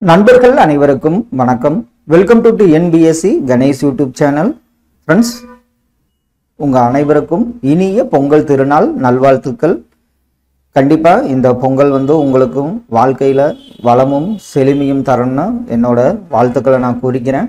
நண்பர்கள் அனைவருக்கும் வணக்கம் welcome to to NPSC Ganesh YouTube channel friends உங்கள் அனைவருக்கும் இனிய பொங்கல் திருநாள் நல்வாழ்த்துக்கள் கண்டிப்பாக இந்த பொங்கல் வந்து உங்களுக்கும் வாழ்க்கையில் வளமும் செழுமையும் தரணும்னு என்னோட வாழ்த்துக்களை நான் குறிக்கிறேன்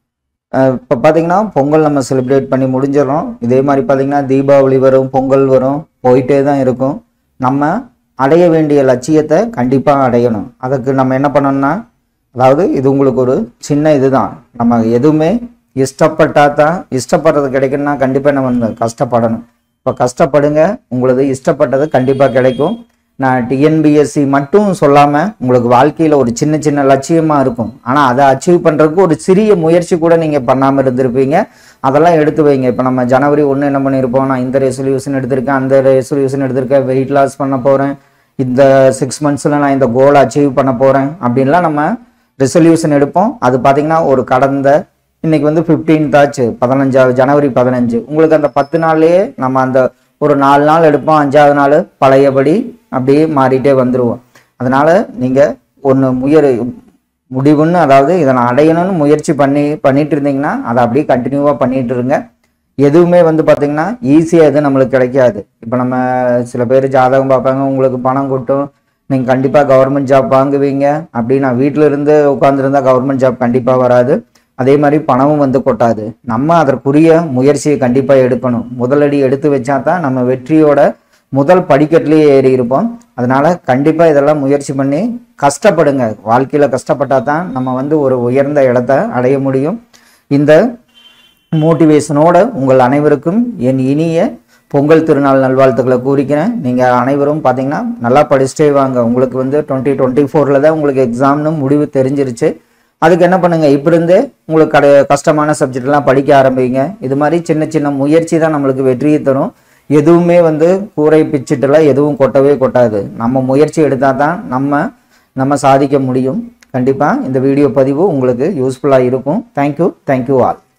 இப்போ பார்த்தீங்கன்னா பொங்கல் நம்ம செலிப்ரேட் பண்ணி முடிஞ்சிடறோம் இதே மாதிரி பார்த்தீங்கன்னா தீபாவளி வரும் பொங்கல் வரும் போயிட்டே தான் இருக்கும் நம்ம அடைய வேண்டிய லட்சியத்தை கண்டிப்பாக அடையணும் அதுக்கு நம்ம என்ன பண்ணணும்னா அதாவது இது உங்களுக்கு ஒரு சின்ன இதுதான் நம்ம எதுவுமே இஷ்டப்பட்டா தான் இஷ்டப்படுறது கிடைக்குன்னா கண்டிப்பாக நம்ம இந்த கஷ்டப்படணும் இப்போ கஷ்டப்படுங்க உங்களது இஷ்டப்பட்டது கண்டிப்பாக கிடைக்கும் நான் டிஎன்பிஎஸ்சி மட்டும் சொல்லாமல் உங்களுக்கு வாழ்க்கையில் ஒரு சின்ன சின்ன லட்சியமாக இருக்கும் ஆனால் அதை அச்சீவ் பண்ணுறதுக்கு ஒரு சிறிய முயற்சி கூட நீங்கள் பண்ணாமல் இருந்திருப்பீங்க அதெல்லாம் எடுத்து வைங்க இப்போ நம்ம ஜனவரி ஒன்று என்ன பண்ணியிருப்போம் நான் இந்த ரெசல்யூஷன் எடுத்திருக்கேன் அந்த ரெசல்யூஷன் எடுத்திருக்கேன் வெயிட் லாஸ் பண்ண போகிறேன் இந்த சிக்ஸ் மந்த்ஸில் நான் இந்த கோலை அச்சீவ் பண்ண போகிறேன் அப்படின்லாம் நம்ம ரெசல்யூஷன் எடுப்போம் அது பார்த்தீங்கன்னா ஒரு கடந்த இன்னைக்கு வந்து 15th ஆச்சு பதினஞ்சாவது ஜனவரி பதினஞ்சு உங்களுக்கு அந்த பத்து நாள்லயே நம்ம அந்த ஒரு நாலு நாள் எடுப்போம் அஞ்சாவது நாள் பழையபடி அப்படியே மாறிட்டே வந்துடுவோம் அதனால நீங்க ஒன்று முயற் முடிவுன்னு அதாவது இதை நான் அடையணும்னு முயற்சி பண்ணி பண்ணிட்டு இருந்தீங்கன்னா அதை அப்படியே கண்டினியூவாக பண்ணிட்டு இருங்க எதுவுமே வந்து பார்த்தீங்கன்னா ஈஸியாக எதுவும் நம்மளுக்கு கிடைக்காது இப்போ நம்ம சில பேர் ஜாதகம் பார்ப்பாங்க உங்களுக்கு பணம் கொட்டும் நீங்கள் கண்டிப்பாக கவர்மெண்ட் ஜாப் வாங்குவீங்க அப்படின்னு நான் வீட்டில் இருந்து உட்காந்துருந்தா கவர்மெண்ட் ஜாப் கண்டிப்பாக வராது அதே மாதிரி பணமும் வந்து கொட்டாது நம்ம அதற்குரிய முயற்சியை கண்டிப்பாக எடுக்கணும் முதலடி எடுத்து வச்சா தான் நம்ம வெற்றியோட முதல் படிக்கட்டிலேயே ஏறி இருப்போம் அதனால கண்டிப்பாக இதெல்லாம் முயற்சி பண்ணி கஷ்டப்படுங்க வாழ்க்கையில் கஷ்டப்பட்டா தான் நம்ம வந்து ஒரு உயர்ந்த இடத்த அடைய முடியும் இந்த மோட்டிவேஷனோட உங்கள் அனைவருக்கும் என் இனிய பொங்கல் திருநாள் நல்வாழ்த்துக்களை கூறிக்கிறேன் நீங்கள் அனைவரும் பார்த்தீங்கன்னா நல்லா படிச்சுட்டே வாங்க உங்களுக்கு வந்து டுவெண்ட்டி டுவெண்ட்டி ஃபோரில் தான் உங்களுக்கு எக்ஸாம்னு முடிவு தெரிஞ்சிருச்சு அதுக்கு என்ன பண்ணுங்க இப்போ இருந்தே உங்களுக்கு கடை கஷ்டமான சப்ஜெக்ட்லாம் படிக்க ஆரம்பிங்க இது மாதிரி சின்ன சின்ன முயற்சி தான் நம்மளுக்கு வெற்றியை தரும் எதுவுமே வந்து கூரை பிச்சுட்டுலாம் எதுவும் கொட்டவே கொட்டாது நம்ம முயற்சி எடுத்தால் தான் நம்ம நம்ம சாதிக்க முடியும் கண்டிப்பாக இந்த வீடியோ பதிவு உங்களுக்கு யூஸ்ஃபுல்லாக இருக்கும் தேங்க்யூ தேங்க்யூ ஆல்